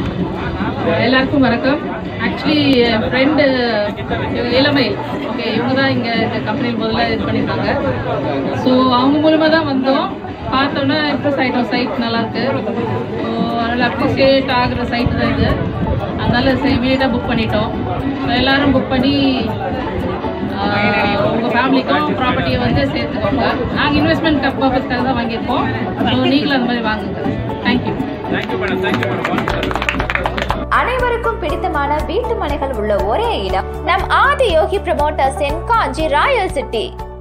எல்லாருக்கும் வணக்கம் ஆக்சுவலி என் ஃப்ரெண்டு இளமை ஓகே இவங்க தான் இங்கே இந்த கம்பெனியில் முதல்ல இது பண்ணியிருக்காங்க ஸோ அவங்க மூலமாக தான் வந்தோம் பார்த்தோன்னே இம்ப்ரெஸ் ஆகிட்டோம் சைட் நல்லாயிருக்கு ஸோ அதனால் அப்ரிசியேட் ஆகுற சைட் தான் இது அதனால இமீடியட்டாக புக் பண்ணிட்டோம் ஸோ எல்லாரும் புக் பண்ணி ஆஹ், உங்க ஃபேமிலிக்கும் ப்ராப்பர்ட்டியை வந்து சேர்த்துக்கோங்க நாங்கள் இன்வெஸ்ட்மெண்ட் பர்பஸ்க்காக தான் வாங்கியிருக்கோம் ஸோ நீங்களும் அந்த மாதிரி வாங்குங்க தேங்க்யூ அனைவருக்கும் பிடித்தமான வீட்டு மனைகள் உள்ள ஒரே இடம் நம் Adi Yogi promoters in Kanchi royal city